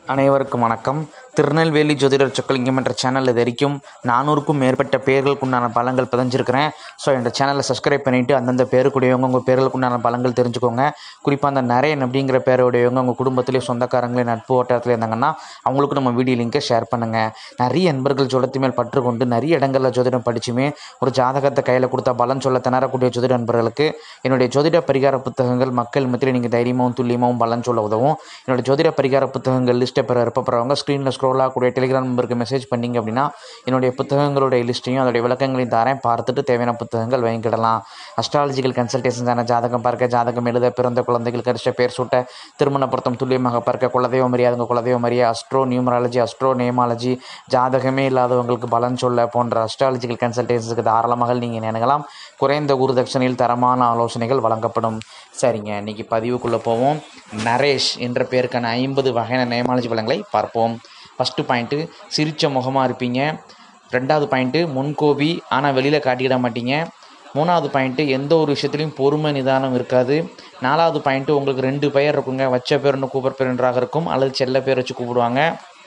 அனைவருக்கும் வணக்கம் திருநெல்வேலி ஜோதிடர் சொக்கலிங்கம் என்ற சேனல் இது வரைக்கும் நானூறுக்கும் மேற்பட்ட பேர்களுக்கு உண்டான பலங்கள் பதிஞ்சிருக்கிறேன் ஸோ இந்த சேனலை சப்ஸ்கிரைப் பண்ணிவிட்டு அந்தந்த பேருக்குடையவங்க உங்கள் பேர்களுக்கு உண்டான பலங்கள் தெரிஞ்சுக்கோங்க குறிப்பாக அந்த நரேன் அப்படிங்கிற பேருடையவங்க உங்கள் குடும்பத்திலே சொந்தக்காரங்களே நட்பு வட்டாரத்தில் இருந்தாங்கன்னா அவங்களுக்கு நம்ம வீடியோ லிங்கை ஷேர் பண்ணுங்கள் நிறைய நண்பர்கள் ஜோடத்து மேல் பற்று கொண்டு நிறைய இடங்களில் ஜோதிடம் படிச்சுமே ஒரு ஜாதகத்தை கையில் கொடுத்தா பலன் சொல்ல திணறக்கூடிய ஜோதிட நண்பர்களுக்கு என்னுடைய ஜோதிட பரிகார புத்தகங்கள் மக்கள் மத்தியில் நீங்கள் தைரியமாகவும் துல்லியமாகவும் பலன் சொல்ல உதவும் என்னோட ஜோதிட பரிகார புத்தகங்கள் லிஸ்ட்டை பெற விருப்பப்படுறவங்க ஸ்க்ரீனில் ஸ்க்ரோல் ஆகக்கூடிய டெலிகிராம் நம்பருக்கு மெசேஜ் பண்ணீங்க அப்படின்னா என்னுடைய புத்தகங்களுடைய லிஸ்ட்டையும் அதோடைய விளக்கங்களையும் தரேன் பார்த்துட்டு தேவையான புத்தகங்கள் வாங்கிக்கிடலாம் அஸ்ட்ராலஜிக்கல் கன்சல்டேஷன்ஸான ஜாதகம் பார்க்க ஜாதகம் எழுத பிறந்த குழந்தைகள் கரிஷ்ட பேர் சூட்ட திருமண பொருத்தம் துல்லியமாக பார்க்க குலதெய்வம் அறியாதவங்க குலதெய்வம் அறிய அஸ்ட்ரோ நியூமராலஜி அஸ்ட்ரோ நேமாலஜி ஜாதகமே இல்லாதவங்களுக்கு பலன் சொல்ல போன்ற அஸ்ட்ராலஜிக்கல் கன்சல்டேஷன்ஸுக்கு தாராளமாக நீங்கள் நினைக்கலாம் குறைந்த குருதட்சணையில் தரமான ஆலோசனைகள் வழங்கப்படும் சரிங்க இன்னைக்கு பதிவுக்குள்ளே போவோம் நரேஷ் என்ற பேருக்கான ஐம்பது வகையான நேமாலஜி பலங்களை பார்ப்போம் ஃபஸ்ட்டு பாயிண்ட்டு சிரித்த முகமாக இருப்பீங்க ரெண்டாவது பாயிண்ட்டு முன்கோபி ஆனால் வெளியில் காட்டிக்கிட மாட்டீங்க மூணாவது பாயிண்ட்டு எந்த ஒரு விஷயத்துலையும் பொறுமை நிதானம் இருக்காது நாலாவது பாயிண்ட்டு உங்களுக்கு ரெண்டு பெயர் இருக்குங்க வச்ச பேர்னு கூப்பிட்ற பேர் என்றாக இருக்கும் அல்லது செல்ல பேர் வச்சு கூப்பிடுவாங்க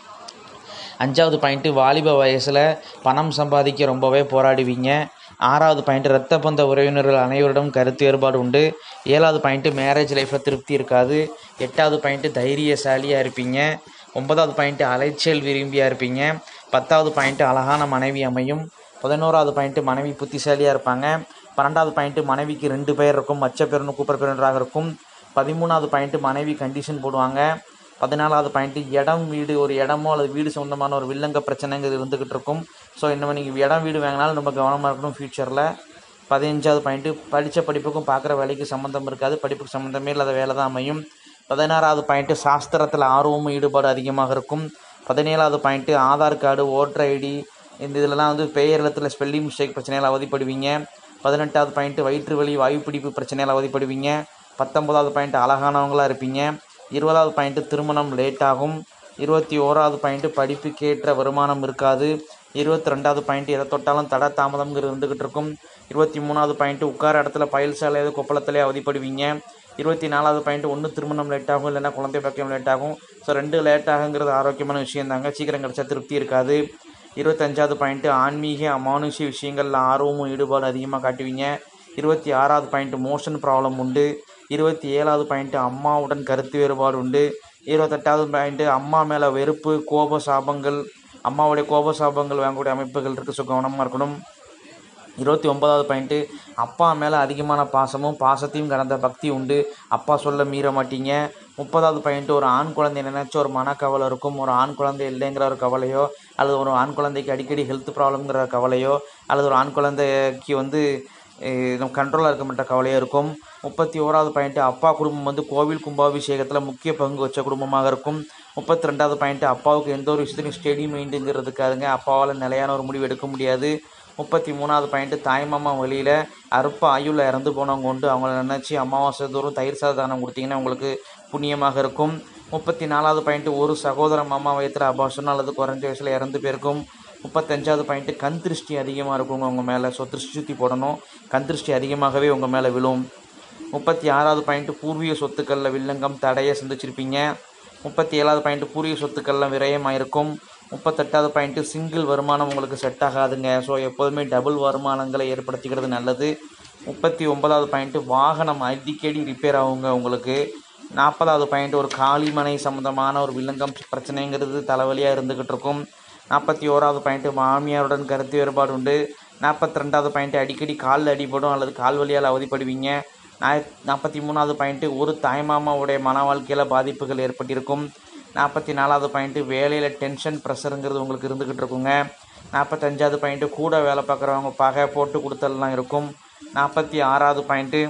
அஞ்சாவது பாயிண்ட்டு வாலிப வயசில் பணம் சம்பாதிக்க ரொம்பவே போராடுவீங்க ஆறாவது பாயிண்ட்டு ரத்த பந்த உறவினர்கள் அனைவரிடம் கருத்து வேறுபாடு உண்டு ஏழாவது பாயிண்ட்டு மேரேஜ் லைஃப்பில் திருப்தி இருக்காது எட்டாவது பாயிண்ட்டு தைரியசாலியாக இருப்பீங்க ஒன்பதாவது பாயிண்ட்டு அலைச்சல் விரும்பியாக இருப்பீங்க பத்தாவது பாயிண்ட்டு அழகான மனைவி அமையும் பதினோராவது பாயிண்ட்டு மனைவி புத்திசாலியாக இருப்பாங்க பன்னெண்டாவது பாயிண்ட்டு மனைவிக்கு ரெண்டு பேர் இருக்கும் மச்ச பேருன்னு கூப்பிட்ற பேருன்றாக இருக்கும் பதிமூணாவது பாயிண்ட்டு மனைவி கண்டிஷன் போடுவாங்க பதினாலாவது பாயிண்ட்டு இடம் வீடு ஒரு இடமோ அல்லது வீடு சொந்தமான ஒரு வில்லங்க பிரச்சனைங்கிறது இருந்துக்கிட்டு இருக்கும் ஸோ இன்னும் நீங்கள் இடம் வீடு வாங்கினாலும் ரொம்ப கவனமாக இருக்கணும் ஃப்யூச்சரில் பதினஞ்சாவது பாயிண்ட்டு படித்த படிப்புக்கும் பார்க்குற வேலைக்கு சம்மந்தம் இருக்காது படிப்புக்கு சம்மந்தமே இல்லாத வேலை தான் அமையும் பதினாறாவது பாயிண்ட்டு சாஸ்திரத்தில் ஆர்வமும் ஈடுபாடு அதிகமாக இருக்கும் பதினேழாவது point Aadhaar card voter ID இந்த இதிலலாம் வந்து பெயர் எழுத்துல ஸ்பெல்லிங் மிஸ்டேக் பிரச்சனையால் அவதிப்படுவீங்க பதினெட்டாவது பாயிண்ட்டு வயிற்று வலி வாயு பிடிப்பு பிரச்சனையால் அவதிப்படுவீங்க பத்தொன்பதாவது பாயிண்ட் அழகானவங்களாக இருப்பீங்க இருபதாவது பாயிண்ட்டு திருமணம் லேட் ஆகும் இருபத்தி ஓராவது பாயிண்ட்டு படிப்புக்கேற்ற வருமானம் இருக்காது இருபத்தி ரெண்டாவது பாயிண்ட்டு எதை தொட்டாலும் தட தாமதம்ங்கிறது இருந்துக்கிட்டு இருக்கும் இருபத்தி மூணாவது பாயிண்ட்டு உட்கார இடத்துல பயல் சாலையாவது கொப்பளத்திலே அவதிப்படுவீங்க இருபத்தி நாலாவது பாயிண்ட் ஒன்று திருமணம் லேட் ஆகும் இல்லைன்னா குழந்தை பாக்கியம் லேட் ஆகும் ஸோ ரெண்டு லேட் ஆகுங்கிறது ஆரோக்கியமான விஷயம் தாங்க சீக்கிரம் கிடச்சா திருப்தி இருக்காது இருபத்தஞ்சாவது பாயிண்ட்டு ஆன்மீக அமானுஷ விஷயங்களில் ஆர்வமும் ஈடுபாடு அதிகமாக காட்டுவீங்க இருபத்தி ஆறாவது பாயிண்ட் மோஷன் ப்ராப்ளம் உண்டு இருபத்தி ஏழாவது பாயிண்ட்டு அம்மாவுடன் கருத்து வேறுபாடு உண்டு இருபத்தெட்டாவது பாயிண்ட்டு அம்மா மேலே வெறுப்பு கோப சாபங்கள் அம்மாவுடைய கோப சாபங்கள் வாங்கக்கூடிய அமைப்புகள் இருக்குது ஸோ கவனமாக இருக்கணும் இருபத்தி ஒன்பதாவது பாயிண்ட்டு அப்பா மேலே அதிகமான பாசமும் பாசத்தையும் கடந்த பக்தி உண்டு அப்பா சொல்ல மீற மாட்டீங்க முப்பதாவது பாயிண்ட்டு ஒரு ஆண் குழந்தை நினைச்ச ஒரு மனக்கவலை இருக்கும் ஒரு ஆண் குழந்தை இல்லைங்கிற ஒரு கவலையோ அல்லது ஒரு ஆண் குழந்தைக்கு அடிக்கடி ஹெல்த் ப்ராப்ளம்ங்கிற கவலையோ அல்லது ஒரு ஆண் குழந்தைக்கு வந்து கண்ட்ரோலாக இருக்க மாட்ட கவலையாக இருக்கும் முப்பத்தி ஓராவது பாயிண்ட்டு அப்பா குடும்பம் வந்து கோவில் கும்பாபிஷேகத்தில் முக்கிய பங்கு வச்ச குடும்பமாக இருக்கும் முப்பத்தி ரெண்டாவது பாயிண்ட்டு அப்பாவுக்கு எந்த ஒரு விஷயத்துலையும் ஸ்டெடி மைண்டுங்கிறதுக்காருங்க அப்பாவால் நிலையான ஒரு முடிவு எடுக்க முடியாது முப்பத்தி மூணாவது பாயிண்ட்டு தாய்மாமா வழியில் அற்ப ஆயுளில் இறந்து போனவங்க உண்டு அவங்கள நினச்சி அமாவாசை தோறும் தயிர் சாத தானம் கொடுத்தீங்கன்னா உங்களுக்கு புண்ணியமாக இருக்கும் முப்பத்தி நாலாவது பாயிண்ட்டு ஒரு சகோதர மாமா வயத்தில் அபாஷன் அல்லது குறைஞ்ச வயசில் இறந்து போயிருக்கும் முப்பத்தஞ்சாவது பாயிண்ட்டு கண் திருஷ்டி அதிகமாக இருக்குங்க உங்கள் மேலே ஸோ திருஷ்டி சுற்றி போடணும் கண் திருஷ்டி அதிகமாகவே உங்கள் மேலே விழும் முப்பத்தி ஆறாவது பாயிண்ட்டு பூர்வீக சொத்துக்களில் வில்லங்கம் தடையை சந்திச்சிருப்பீங்க முப்பத்தி ஏழாவது பாயிண்ட்டு பூர்வீக சொத்துக்கள்லாம் விரயமாக இருக்கும் முப்பத்தெட்டாவது பாயிண்ட்டு சிங்கிள் வருமானம் உங்களுக்கு செட் ஆகாதுங்க ஸோ எப்போதுமே டபுள் வருமானங்களை ஏற்படுத்திக்கிறது நல்லது முப்பத்தி ஒன்பதாவது பாயிண்ட்டு வாகனம் அடிக்கடி ரிப்பேர் ஆகுங்க உங்களுக்கு நாற்பதாவது பாயிண்ட் ஒரு காளிமனை சம்மந்தமான ஒரு வில்லங்கம் பிரச்சனைங்கிறது தலைவலியாக இருந்துக்கிட்டு இருக்கும் நாற்பத்தி ஓராவது பாயிண்ட்டு மாமியாருடன் கருத்து வேறுபாடு உண்டு நாற்பத்தி ரெண்டாவது பாயிண்ட்டு அடிக்கடி காலில் அடிபடும் அல்லது கால் வலியால் அவதிப்படுவீங்க நாய் நாற்பத்தி மூணாவது பாயிண்ட்டு ஒரு தாய்மாமாவுடைய மன வாழ்க்கையில் பாதிப்புகள் ஏற்பட்டிருக்கும் நாற்பத்தி நாலாவது பாயிண்ட்டு வேலையில் டென்ஷன் ப்ரெஷருங்கிறது உங்களுக்கு இருந்துக்கிட்டு இருக்குங்க நாற்பத்தஞ்சாவது பாயிண்ட்டு கூட வேலை பார்க்குறவங்க பகை போட்டு கொடுத்தல்லாம் இருக்கும் நாற்பத்தி ஆறாவது பாயிண்ட்டு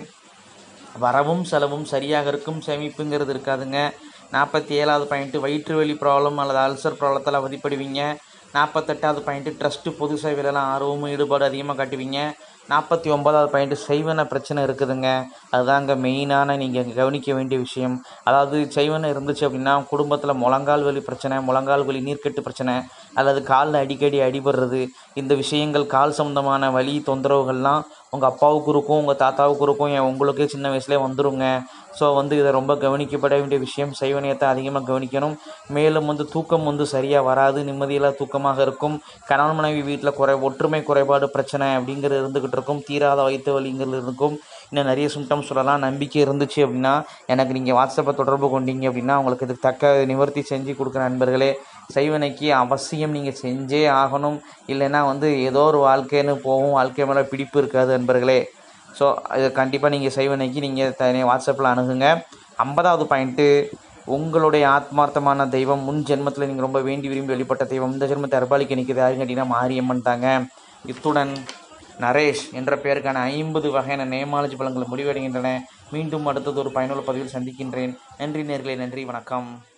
வரவும் செலவும் சரியாக இருக்கும் சேமிப்புங்கிறது இருக்காதுங்க நாற்பத்தி ஏழாவது பாயிண்ட்டு வயிற்று வலி ப்ராப்ளம் அல்லது அல்சர் ப்ராப்ளத்தில் அவதிப்படுவீங்க நாற்பத்தெட்டாவது பாயிண்ட்டு ட்ரஸ்ட்டு பொது சேவையிலலாம் ஆர்வமும் ஈடுபாடு அதிகமாக காட்டுவீங்க நாற்பத்தி ஒன்பதாவது பாயிண்ட் செய்வன பிரச்சனை இருக்குதுங்க அதுதாங்க மெயினான நீங்கள் கவனிக்க வேண்டிய விஷயம் அதாவது செய்வன இருந்துச்சு அப்படின்னா குடும்பத்தில் முழங்கால் வலி பிரச்சனை முழங்கால் வலி நீர்க்கட்டு பிரச்சனை அல்லது காலில் அடிக்கடி அடிபடுறது இந்த விஷயங்கள் கால் சம்மந்தமான வலி தொந்தரவுகள்லாம் உங்கள் அப்பாவுக்கு இருக்கும் உங்கள் தாத்தாவுக்கு இருக்கும் ஏன் உங்களுக்கே சின்ன வயசுலேயே வந்துருங்க ஸோ வந்து இதை ரொம்ப கவனிக்கப்பட வேண்டிய விஷயம் சைவனியத்தை அதிகமாக கவனிக்கணும் மேலும் வந்து தூக்கம் வந்து சரியாக வராது நிம்மதியில்லா தூக்கமாக இருக்கும் கணவன் மனைவி வீட்டில் குறை ஒற்றுமை குறைபாடு பிரச்சனை அப்படிங்கிறது இருந்துக்கிட்டு இருக்கும் தீராத வயிற்று வலிங்கிறது இருக்கும் இன்னும் நிறைய சிம்டம்ஸ் சொல்லலாம் நம்பிக்கை இருந்துச்சு அப்படின்னா எனக்கு நீங்கள் வாட்ஸ்அப்பை தொடர்பு கொண்டீங்க அப்படின்னா உங்களுக்கு இதுக்கு தக்க நிவர்த்தி செஞ்சு கொடுக்குற நண்பர்களே செய்வனைக்கு அவசியம் நீங்கள் செஞ்சே ஆகணும் இல்லைன்னா வந்து ஏதோ ஒரு வாழ்க்கைன்னு போகும் வாழ்க்கை மேலே பிடிப்பு இருக்காது நண்பர்களே ஸோ இது கண்டிப்பாக நீங்கள் செய்வனைக்கு நீங்கள் தனியாக வாட்ஸ்அப்பில் அணுகுங்க ஐம்பதாவது பாயிண்ட்டு உங்களுடைய ஆத்மார்த்தமான தெய்வம் முன் ஜென்மத்தில் நீங்கள் ரொம்ப வேண்டி விரும்பி வெளிப்பட்ட தெய்வம் இந்த ஜென்மத்தை அர்பாலிக்க நிற்கிறது யாருன்னு கேட்டிங்கன்னா மாரியம்மன் தாங்க இத்துடன் நரேஷ் என்ற பெயருக்கான ஐம்பது வகையான நேமாலஜி பலன்கள் முடிவடைகின்றன மீண்டும் அடுத்தது ஒரு பயனுள்ள பதிவில் சந்திக்கின்றேன் நன்றி நேர்களே நன்றி வணக்கம்